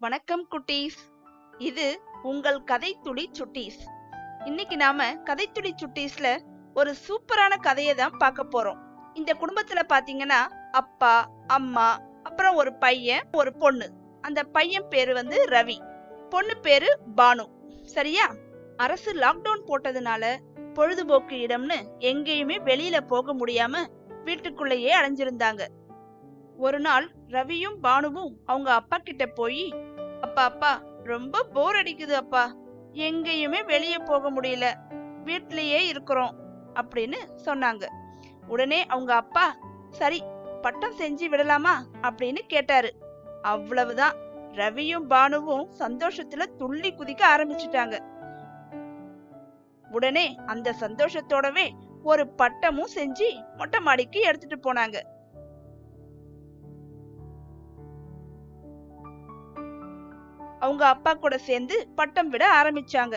வணக்கம் குட்டீஸ் இது உங்கள் கதைத்துளி சுட்டீஸ் இன்னைக்கு நாம கதைத்துளி சுட்டீஸ்ல ஒரு சூப்பரான கதையை தான் பார்க்க போறோம் இந்த குடும்பத்துல பாத்தீங்கன்னா அப்பா அம்மா அப்புறம் ஒரு பையன் ஒரு பொண்ணு அந்த பையன் பேரு வந்து ரவி பொண்ணு பேரு பானு சரியா அரசு லாக்டவுன் போட்டதுனால பொழுதுபோக்கு இடம்னு எங்கேயுமே வெளியில போக முடியாம வீட்டுக்குள்ளேயே அடைஞ்சிருந்தாங்க ஒரு நாள் ரவியும் பானுவும் அவங்க அப்பா கிட்ட போய் அப்பா அப்பா ரொம்ப போர் அடிக்குது அப்பா எங்கேயுமே வெளியே போக முடியல வீட்லயே இருக்கிறோம் அப்படின்னு சொன்னாங்க உடனே அவங்க அப்பா சரி பட்டம் செஞ்சு விடலாமா அப்படின்னு கேட்டாரு அவ்வளவுதான் ரவியும் பானுவும் சந்தோஷத்துல துள்ளி குதிக்க ஆரம்பிச்சிட்டாங்க உடனே அந்த சந்தோஷத்தோடவே ஒரு பட்டமும் செஞ்சு மொட்டை மாடிக்கு எடுத்துட்டு போனாங்க அவங்க அப்பா கூட சேர்ந்து பட்டம் விட ஆரம்பிச்சாங்க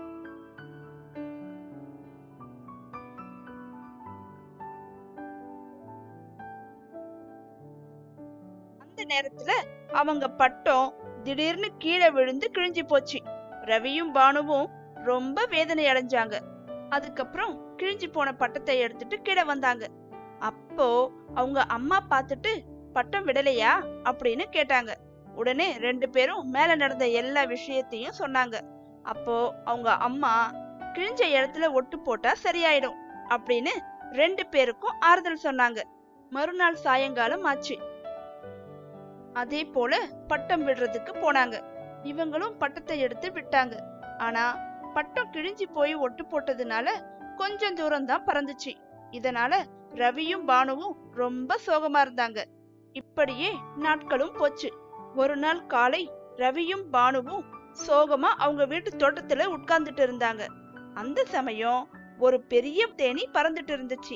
அந்த நேரத்துல அவங்க பட்டம் திடீர்னு கீழே விழுந்து கிழிஞ்சு போச்சு ரவியும் பானுவும் ரொம்ப வேதனை அடைஞ்சாங்க அதுக்கப்புறம் கிழிஞ்சு போன பட்டத்தை எடுத்துட்டு கீழே வந்தாங்க அப்போ அவங்க அம்மா பார்த்துட்டு பட்டம் விடலையா அப்படின்னு கேட்டாங்க உடனே ரெண்டு பேரும் மேல நடந்த எல்லா விஷயத்தையும் சொன்னாங்க அப்போ அவங்க அம்மா கிழிஞ்ச இடத்துல ஒட்டு போட்டா சரியாயிடும் அப்படின்னு ரெண்டு பேருக்கும் ஆறுதல் சொன்னாங்க மறுநாள் சாயங்காலம் ஆச்சு அதே போல பட்டம் விடுறதுக்கு போனாங்க இவங்களும் பட்டத்தை எடுத்து விட்டாங்க ஆனா பட்டம் கிழிஞ்சு போய் ஒட்டு போட்டதுனால கொஞ்சம் தூரம் தான் பறந்துச்சு இதனால ரவியும் பானுவும் ரொம்ப சோகமா இருந்தாங்க இப்படியே நாட்களும் போச்சு ஒரு நாள் காலை ரவியும் பானுவும் சோகமா அவங்க வீட்டு தோட்டத்துல உட்கார்ந்துட்டு இருந்தாங்க அந்த சமயம் ஒரு பெரிய தேனி பறந்துட்டு இருந்துச்சு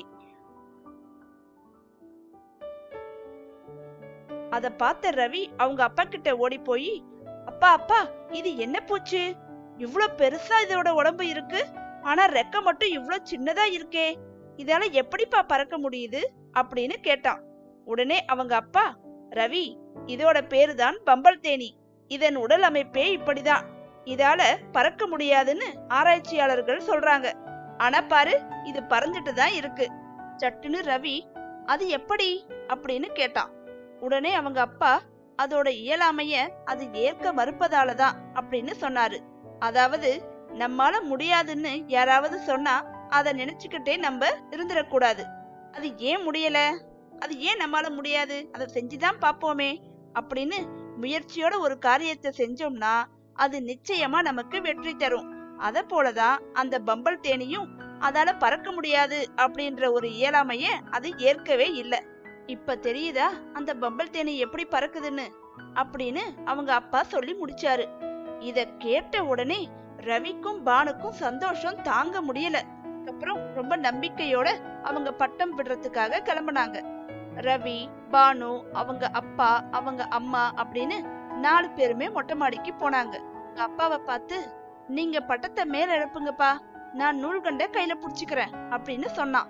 அத பார்த்த ரவி அவங்க அப்பா கிட்ட ஓடி போய் அப்பா அப்பா இது என்ன பூச்சு இவ்ளோ பெருசா இதோட உடம்பு இருக்கு ஆனா ரெக்க மட்டும் இவ்ளோ சின்னதா இருக்கே இதால எப்படிப்பா பறக்க முடியுது அப்படின்னு கேட்டான் உடனே அவங்க அப்பா ரவி இதோட பேரு தான் பம்பல் தேனி இதன் உடல் அமைப்பே இப்படிதான் இதால பறக்க முடியாதுன்னு ஆராய்ச்சியாளர்கள் சொல்றாங்க ஆனா பாரு இது பறந்துட்டு தான் இருக்கு சட்டுன்னு ரவி அது எப்படி அப்படின்னு கேட்டான் உடனே அவங்க அப்பா அதோட இயலாமைய அது ஏற்க மறுப்பதால தான் அப்படின்னு சொன்னாரு அதாவது நம்மால முடியாதுன்னு யாராவது சொன்னா அத நினைச்சுக்கிட்டே நம்ம இருந்துடக்கூடாது அது ஏன் முடியல அது ஏன் நம்மால முடியாது அதை செஞ்சுதான் பாப்போமே அப்படின்னு முயற்சியோட ஒரு காரியத்தை செஞ்சோம்னா அது நிச்சயமா நமக்கு வெற்றி தரும் அத போலதான் அந்த பம்பல் தேனியும் அதால பறக்க முடியாது அப்படின்ற ஒரு இயலாமைய அது ஏற்கவே இல்லை இப்ப தெரியுதா அந்த பம்பல் தேனி எப்படி பறக்குதுன்னு அப்படின்னு அவங்க அப்பா சொல்லி முடிச்சாரு இத கேட்ட உடனே ரவிக்கும் பானுக்கும் சந்தோஷம் தாங்க முடியல அப்புறம் ரொம்ப நம்பிக்கையோட அவங்க பட்டம் விடுறதுக்காக கிளம்புனாங்க ரவி பானு அவங்க அப்பா அவங்க அம்மா அப்படின்னு நாலு பேருமே மொட்டை மாடிக்கு போனாங்க அவங்க அப்பாவை பார்த்து நீங்க பட்டத்தை மேல எழுப்புங்கப்பா நான் நூல்கண்ட கையில புடிச்சுக்கிறேன் அப்படின்னு சொன்னான்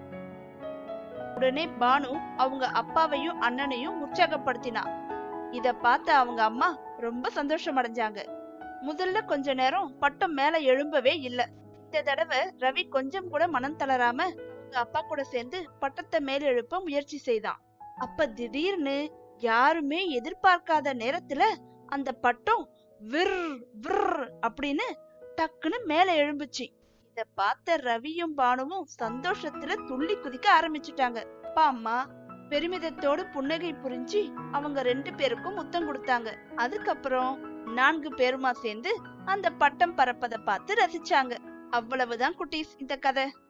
உடனே பானு அவங்க அப்பாவையும் அண்ணனையும் உற்சாகப்படுத்தினான் இத பார்த்த அவங்க அம்மா ரொம்ப சந்தோஷம் அடைஞ்சாங்க முதல்ல கொஞ்ச நேரம் பட்டம் மேல எழும்பவே இல்ல இந்த தடவை ரவி கொஞ்சம் கூட மனம் தளராம அவங்க அப்பா கூட சேர்ந்து பட்டத்தை மேல எழுப்ப முயற்சி செய்தான் அப்ப திடீர்னு யாருமே எதிர்பார்க்காத நேரத்துல அந்த பட்டம் விர் விர் அப்படின்னு டக்குன்னு மேல எழும்புச்சு இத பார்த்த ரவியும் பானுவும் சந்தோஷத்துல துள்ளி குதிக்க ஆரம்பிச்சுட்டாங்க அப்பா அம்மா பெருமிதத்தோடு புன்னகை புரிஞ்சு அவங்க ரெண்டு பேருக்கும் முத்தம் கொடுத்தாங்க அதுக்கப்புறம் நான்கு பேருமா சேர்ந்து அந்த பட்டம் பறப்பத பார்த்து ரசிச்சாங்க அவ்வளவுதான் குட்டீஸ் இந்த கதை